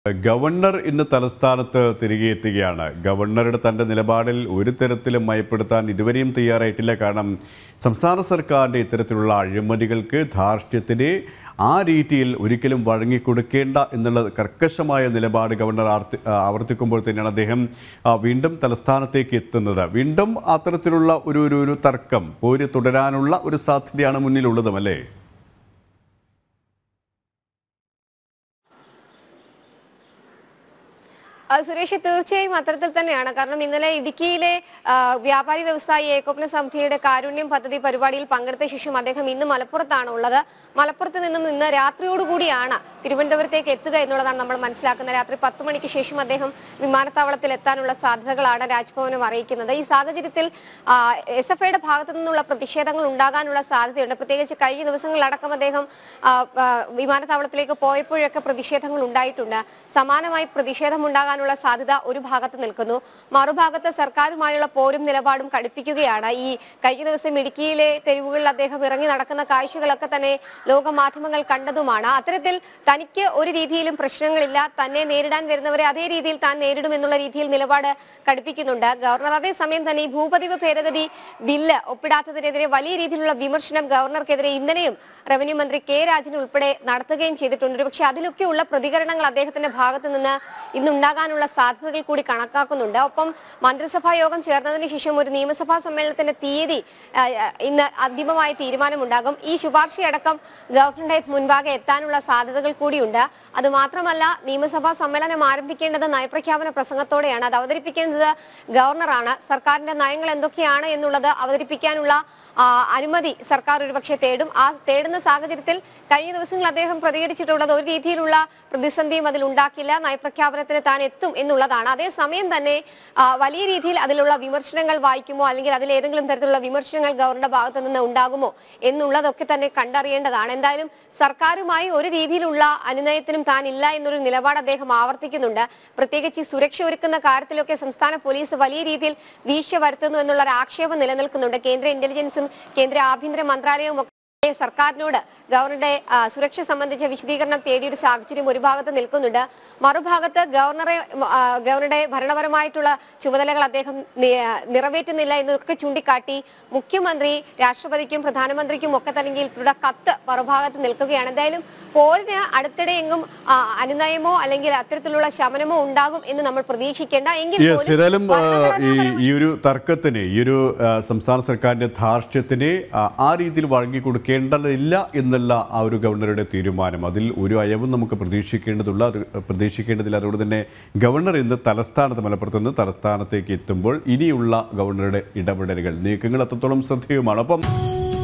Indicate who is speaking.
Speaker 1: governor ഇന്ന് തലസ്ഥാനത്ത് തിരികെ എത്തുകയാണ് ഗവർണറുടെ തൻ്റെ നിലപാടിൽ ഒരു തരത്തിലും മയപ്പെടുത്താൻ ഇതുവരെയും തയ്യാറായിട്ടില്ല കാരണം സംസ്ഥാന സർക്കാരിൻ്റെ ഇത്തരത്തിലുള്ള അഴിമതികൾക്ക് ധാർഷ്ട്യത്തിന് ആ രീതിയിൽ ഒരിക്കലും വഴങ്ങിക്കൊടുക്കേണ്ട എന്നുള്ള കർക്കശമായ നിലപാട് ഗവർണർ ആർത്തി ആവർത്തിക്കുമ്പോൾ തന്നെയാണ് അദ്ദേഹം ആ, വീണ്ടും തലസ്ഥാനത്തേക്ക് എത്തുന്നത് വീണ്ടും അത്തരത്തിലുള്ള ഒരു ഒരു ഒരു തർക്കം പോര് തുടരാനുള്ള ഒരു സാധ്യതയാണ് മുന്നിലുള്ളതും അല്ലേ
Speaker 2: ആ, സുരേഷ് തീർച്ചയായും അത്തരത്തിൽ തന്നെയാണ് കാരണം ഇന്നലെ ഇടുക്കിയിലെ ആ, വ്യാപാരി വ്യവസായി ഏകോപന സമിതിയുടെ കാരുണ്യം പദ്ധതി പരിപാടിയിൽ പങ്കെടുത്ത ശേഷം അദ്ദേഹം ഇന്ന് മലപ്പുറത്താണ് ഉള്ളത് മലപ്പുറത്ത് നിന്നും ഇന്ന് രാത്രിയോടുകൂടിയാണ് തിരുവനന്തപുരത്തേക്ക് എത്തുക എന്നുള്ളതാണ് നമ്മൾ മനസ്സിലാക്കുന്നത് രാത്രി പത്ത് മണിക്ക് ശേഷം അദ്ദേഹം വിമാനത്താവളത്തിൽ എത്താനുള്ള സാധ്യതകളാണ് രാജ്ഭവനും അറിയിക്കുന്നത് ഈ സാഹചര്യത്തിൽ എസ് എഫ് ഐയുടെ ഭാഗത്തു നിന്നുള്ള പ്രതിഷേധങ്ങൾ ഉണ്ടാകാനുള്ള സാധ്യതയുണ്ട് പ്രത്യേകിച്ച് കഴിഞ്ഞ ദിവസങ്ങളിലടക്കം അദ്ദേഹം ആ, ആ, വിമാനത്താവളത്തിലേക്ക് പോയപ്പോഴൊക്കെ പ്രതിഷേധങ്ങൾ ഉണ്ടായിട്ടുണ്ട് സമാനമായി പ്രതിഷേധം ഉണ്ടാകാനുള്ള സാധ്യത ഒരു ഭാഗത്ത് നിൽക്കുന്നു മറുഭാഗത്ത് സർക്കാരുമായുള്ള പോരും നിലപാടും കടുപ്പിക്കുകയാണ് ഈ കഴിഞ്ഞ ദിവസം ഇടുക്കിയിലെ തെരുവുകളിൽ അദ്ദേഹം ഇറങ്ങി നടക്കുന്ന കാഴ്ചകളൊക്കെ തന്നെ ലോക മാധ്യമങ്ങൾ കണ്ടതുമാണ് അത്തരത്തിൽ തനിക്ക് ഒരു രീതിയിലും പ്രശ്നങ്ങളില്ല തന്നെ നേരിടാൻ വരുന്നവരെ അതേ രീതിയിൽ താൻ നേരിടും എന്നുള്ള രീതിയിൽ നിലപാട് കടുപ്പിക്കുന്നുണ്ട് ഗവർണർ അതേസമയം തന്നെ ഈ ഭൂപതിവ് ഭേദഗതി ബില്ല് ഒപ്പിടാത്തതിനെതിരെ വലിയ രീതിയിലുള്ള വിമർശനം ഗവർണർക്കെതിരെ ഇന്നലെയും റവന്യൂ മന്ത്രി കെ രാജൻ ഉൾപ്പെടെ നടത്തുകയും ചെയ്തിട്ടുണ്ട് പക്ഷെ അതിലൊക്കെയുള്ള പ്രതികരണങ്ങൾ അദ്ദേഹത്തിന്റെ ഭാഗത്ത് നിന്ന് ഇന്നുണ്ടാകാനുള്ള സാധ്യതകൾ കൂടി കണക്കാക്കുന്നുണ്ട് ഒപ്പം മന്ത്രിസഭാ യോഗം ചേർന്നതിന് ശേഷം ഒരു നിയമസഭാ സമ്മേളനത്തിന്റെ തീയതി ആ, ആ, ഇന്ന് അന്തിമമായ തീരുമാനമുണ്ടാകും ഈ ശുപാർശയടക്കം ഗവർണറുടെ മുൻപാകെ എത്താനുള്ള സാധ്യതകൾ കൂടിയുണ്ട് അത് മാത്രമല്ല നിയമസഭാ സമ്മേളനം ആരംഭിക്കേണ്ടത് നയപ്രഖ്യാപന പ്രസംഗത്തോടെയാണ് അത് അവതരിപ്പിക്കേണ്ടത് ഗവർണറാണ് സർക്കാരിന്റെ നയങ്ങൾ എന്തൊക്കെയാണ് എന്നുള്ളത് അവതരിപ്പിക്കാനുള്ള ആ, അനുമതി സർക്കാർ ഒരുപക്ഷെ തേടും ആ തേടുന്ന സാഹചര്യത്തിൽ കഴിഞ്ഞ ദിവസങ്ങളിൽ അദ്ദേഹം പ്രതികരിച്ചിട്ടുള്ളത് ഒരു രീതിയിലുള്ള പ്രതിസന്ധിയും അതിൽ ഉണ്ടാക്കില്ല നയപ്രഖ്യാപനത്തിന് താൻ എത്തും എന്നുള്ളതാണ് അതേസമയം തന്നെ ആ, വലിയ രീതിയിൽ അതിലുള്ള വിമർശനങ്ങൾ വായിക്കുമോ അല്ലെങ്കിൽ അതിൽ ഏതെങ്കിലും തരത്തിലുള്ള വിമർശനങ്ങൾ ഗവർണറുടെ ഭാഗത്ത് നിന്ന് ഉണ്ടാകുമോ എന്നുള്ളതൊക്കെ തന്നെ കണ്ടറിയേണ്ടതാണ് എന്തായാലും സർക്കാരുമായി ഒരു രീതിയിലുള്ള അനുനയത്തിനും താൻ ഇല്ല എന്നൊരു നിലപാട് അദ്ദേഹം ആവർത്തിക്കുന്നുണ്ട് പ്രത്യേകിച്ച് ഈ സുരക്ഷ ഒരുക്കുന്ന കാര്യത്തിലൊക്കെ സംസ്ഥാന പോലീസ് വലിയ രീതിയിൽ വീഴ്ച വരുത്തുന്നു എന്നുള്ള ഒരു ആക്ഷേപം നിലനിൽക്കുന്നുണ്ട് കേന്ദ്ര ഇന്റലിജൻസും കേന്ദ്ര ആഭ്യന്തര മന്ത്രാലയവും ഒക്കെ സർക്കാരിനോട് ഗവർണറുടെ ആ, സുരക്ഷ സംബന്ധിച്ച വിശദീകരണം തേടിയൊരു സാഹചര്യം ഒരു ഭാഗത്ത് നിൽക്കുന്നുണ്ട് മറുഭാഗത്ത് ഗവർണറെ ആ, ഗവർണറുടെ ഭരണപരമായിട്ടുള്ള ചുമതലകൾ അദ്ദേഹം നി- നിറവേറ്റുന്നില്ല എന്നൊക്കെ ചൂണ്ടിക്കാട്ടി മുഖ്യമന്ത്രി രാഷ്ട്രപതിക്കും പ്രധാനമന്ത്രിക്കും ഒക്കെ നൽകിയിട്ടുള്ള കത്ത് മറുഭാഗത്ത് നിൽക്കുകയാണ് എന്തായാലും പോരിന് അടുത്തിടെ എങ്ങും ആ, അനുനയമോ അല്ലെങ്കിൽ അത്തരത്തിലുള്ള ശമനമോ ഉണ്ടാകും എന്ന് നമ്മൾ പ്രതീക്ഷിക്കേണ്ട എങ്കിൽ
Speaker 1: യെസ്
Speaker 2: പോലും
Speaker 1: ഏതായാലും ആ, ഈ
Speaker 2: ഭരണഘടനാപരമായ-
Speaker 1: ഈ ഒരു തർക്കത്തിന് ഈ ഒരു ആ, സംസ്ഥാന സർക്കാരിന്റെ ധാർഷ്ട്യത്തിന് ആ, ആ രീതിയിൽ വഴങ്ങി കൊടുക്കേണ്ടതില്ല എന്നുള്ള ആ ഒരു ഗവർണറുടെ തീരുമാനം അതിൽ ഒരു അയവും നമുക്ക് പ്രതീക്ഷിക്കേണ്ടതുള്ള അത് പ്രതീക്ഷിക്കേണ്ടതില്ല അതുകൊണ്ട് തന്നെ ഗവർണർ ഇന്ന് തലസ്ഥാനത്ത് മലപ്പുറത്ത് നിന്ന് തലസ്ഥാനത്തേക്ക് എത്തുമ്പോൾ ഇനിയുള്ള ഗവർണറുടെ ഇടപെടലുകൾ നീക്കങ്ങൾ അത്രത്തോളം ശ്രദ്ധേയമാണ് അപ്പം